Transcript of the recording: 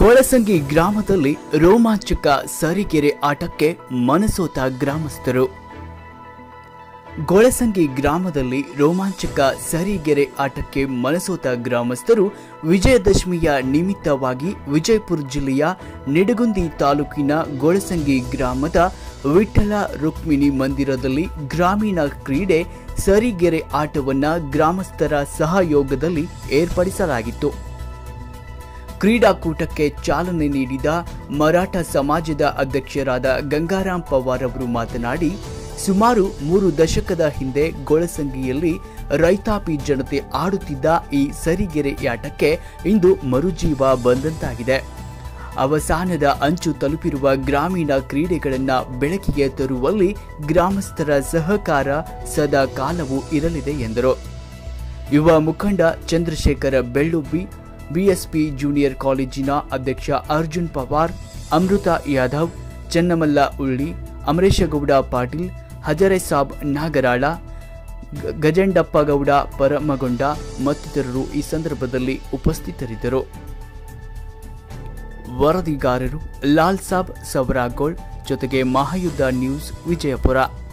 ಗೊಳಸಂಗಿ ಗ್ರಾಮದಲ್ಲಿ ರೋಮಾಂಚಕ ಸರಿಗೆರೆ ಆಟಕ್ಕೆ ಮನಸೋತ ಗ್ರಾಮಸ್ಥರು ಗೊಳಸಂಗಿ ಗ್ರಾಮದಲ್ಲಿ ರೋಮಾಂಚಕ ಸರಿಗೆರೆ ಆಟಕ್ಕೆ ಮನಸೋತ ಗ್ರಾಮಸ್ಥರು ವಿಜಯದಶಮಿಯ ನಿಮಿತ್ತವಾಗಿ ವಿಜಯಪುರ ಜಿಲ್ಲೆಯ ನಿಡಗುಂದಿ ತಾಲೂಕಿನ ಗೊಳಸಂಗಿ ಗ್ರಾಮದ ವಿಠಲ ರುಕ್ಮಿಣಿ ಮಂದಿರದಲ್ಲಿ ಗ್ರಾಮೀಣ ಕ್ರೀಡೆ ಸರಿಗೆರೆ ಆಟವನ್ನು ಗ್ರಾಮಸ್ಥರ ಸಹಯೋಗದಲ್ಲಿ ಏರ್ಪಡಿಸಲಾಗಿತ್ತು ಕ್ರೀಡಾಕೂಟಕ್ಕೆ ಚಾಲನೆ ನೀಡಿದ ಮರಾಠ ಸಮಾಜದ ಅಧ್ಯಕ್ಷರಾದ ಗಂಗಾರಾಮ್ ಪವಾರ್ ಅವರು ಮಾತನಾಡಿ ಸುಮಾರು ಮೂರು ದಶಕದ ಹಿಂದೆ ಗೊಳಸಂಗಿಯಲ್ಲಿ ರೈತಾಪಿ ಜನತೆ ಆಡುತ್ತಿದ್ದ ಈ ಸರಿಗೆರೆ ಆಟಕ್ಕೆ ಇಂದು ಮರುಜೀವ ಬಂದಂತಾಗಿದೆ ಅವಸಾನದ ಅಂಚು ತಲುಪಿರುವ ಗ್ರಾಮೀಣ ಕ್ರೀಡೆಗಳನ್ನು ಬೆಳಕಿಗೆ ತರುವಲ್ಲಿ ಗ್ರಾಮಸ್ಥರ ಸಹಕಾರ ಸದಾ ಕಾಲವೂ ಇರಲಿದೆ ಎಂದರು ಯುವ ಮುಖಂಡ ಚಂದ್ರಶೇಖರ ಬೆಳ್ಳುಬ್ಬಿ ಬಿಎಸ್ಪಿ ಜೂನಿಯರ್ ಕಾಲೇಜಿನ ಅಧ್ಯಕ್ಷ ಅರ್ಜುನ್ ಪವಾರ್ ಅಮೃತ ಯಾದವ್ ಚೆನ್ನಮಲ್ಲ ಉಳ್ಳಿ ಅಮರೇಶಗೌಡ ಪಾಟೀಲ್ ಹಜರೆ ಸಾಬ್ ನಾಗರಾಳ ಗ- ಗಜಂಡಪ್ಪಗೌಡ ಪರಮಗೊಂಡ ಮತ್ತಿತರರು ಈ ಸಂದರ್ಭದಲ್ಲಿ ಉಪಸ್ಥಿತರಿದ್ದರು ವರದಿಗಾರರು ಲಾಲ್ ಸಾಬ್ ಸವರಾಗೋಳ್ ಜೊತೆಗೆ ಮಹಾಯುದ್ಧ ನ್ಯೂಸ್ ವಿಜಯಪುರ